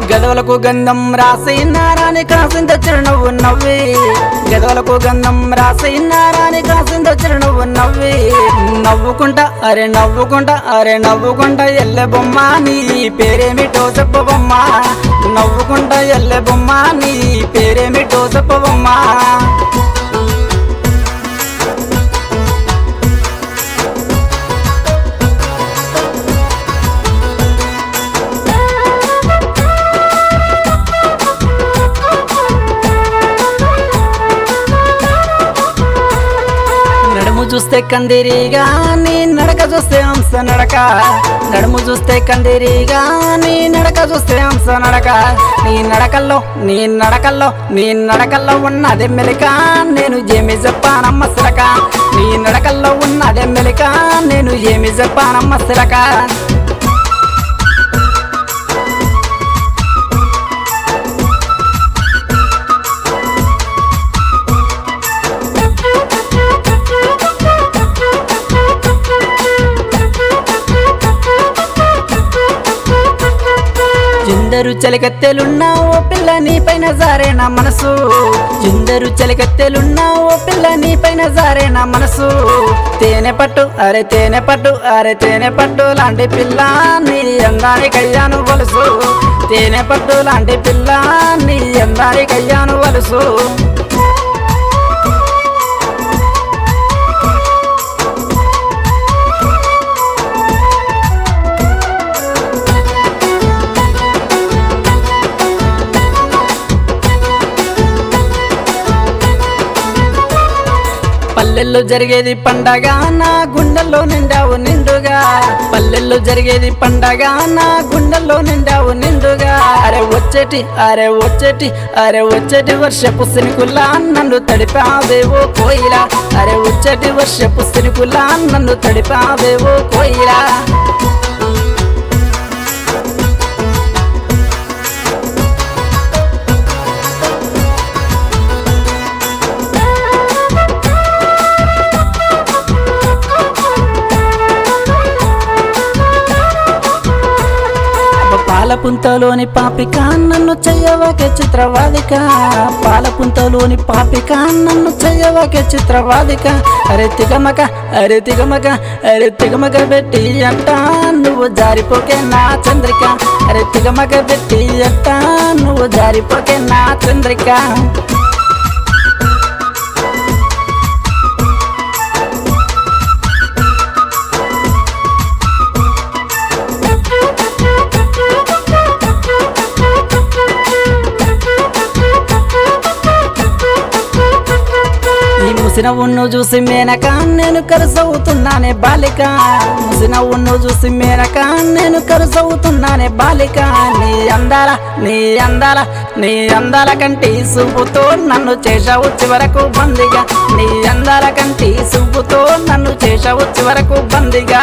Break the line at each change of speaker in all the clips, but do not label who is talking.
గదవలకు గంధం రాసి నారాని కాసింత చిరునవ్వు నవ్వి గదవలకు గంధం రాసి నారాని కాసింత చిరునవ్వు నవ్వి నవ్వుకుంటా అరే నవ్వుకుంటా అరే నవ్వుకుంటా ఎల్లె బొమ్మ నీ పేరేమిటో చెప్పబొమ్మ నవ్వుకుంటా ఎల్లె బొమ్మ నీ పేరేమిటో చెప్పబొమ్మ నడుము చూస్తే కందిరీగా నీ నడక చూస్తే హంస నడక నడుము చూస్తే కందిరీగా నీ నడక చూస్తే హంస నడక నీ నడకల్లో నీ నడకల్లో నీ నడకల్లో ఉన్నదే మెలిక నేను ఏమి చెప్పానమ్మ సిరక నీ నడకల్లో ఉన్నదే మెలిక నేను ఏమి చెప్పానమ్మ సిరక ఎందరు చలికత్తెలున్నా ఓ పిల్ల నీ పైన జారే నా మనసు ఎందరు చలికత్తెలున్నా ఓ పిల్ల నీ పైన జారే నా మనసు తేనె పట్టు అరే తేనె పట్టు అరే తేనె పట్టు లాంటి పిల్ల నీ అందానికి అయ్యాను వలుసు తేనె పట్టు లాంటి పిల్ల నీ అందానికి అయ్యాను వలుసు పల్లెల్లో జరిగేది పండగ నా గుండెల్లో నిండావు నిండుగా పల్లెల్లో జరిగేది పండగ నా గుండెల్లో నిండావు నిండుగా అరే వచ్చేటి అరే వచ్చేటి అరే వచ్చేటి వర్షపు సినుకుల్లా నన్ను తడిపావేవో కోయిలా అరే వచ్చేటి వర్షపు సినుకుల్లా నన్ను తడిపావేవో కోయిలా పాలపుంతలోని పాపిక నన్ను చెయ్యవకే చిత్రవాదిక పాలపుంతలోని పాపిక నన్ను చెయ్యవకే చిత్రవాదిక అరే తిగమక అరే తిగమక అరే తిగమక పెట్టి అంట నువ్వు జారిపోకే నా చంద్రిక అరే తిగమక పెట్టి అంట నువ్వు జారిపోకే నా చంద్రిక ఈ ముసినవును చూసి మేనక నేను కరుసవుతున్నానే బాలిక ముసినవును చూసి మేనక నేను కరుసవుతున్నానే బాలిక నీ అందాల నీ అందాల నీ అందాల కంటి చూపుతో నన్ను చేశావు చివరకు బందిగా నీ అందాల కంటి చూపుతో నన్ను చేశావు చివరకు బందిగా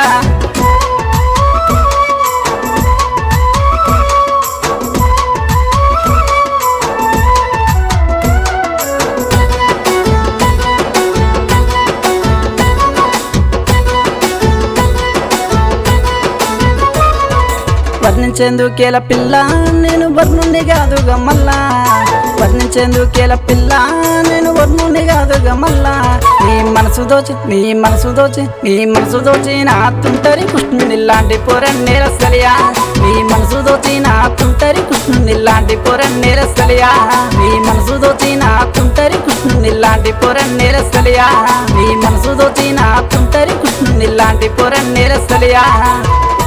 వర్ణించేందుకేల పిల్ల నేను వర్ణుని కాదుగా మళ్ళా వర్ణించేందుకేల పిల్ల నేను వర్ణుని కాదుగా మళ్ళా నీ మనసు దోచి నీ మనసు దోచి నీ మనసు దోచి నా తుంటరి కృష్ణుని లాంటి పొరన్నే రసలియా నీ మనసు దోచి నా తుంటరి కృష్ణుని లాంటి పొరన్నే రసలియా నీ మనసు దోచి నా తుంటరి కృష్ణుని లాంటి పొరన్నే రసలియా నీ మనసు దోచి నా తుంటరి కృష్ణుని లాంటి పొరన్నే రసలియా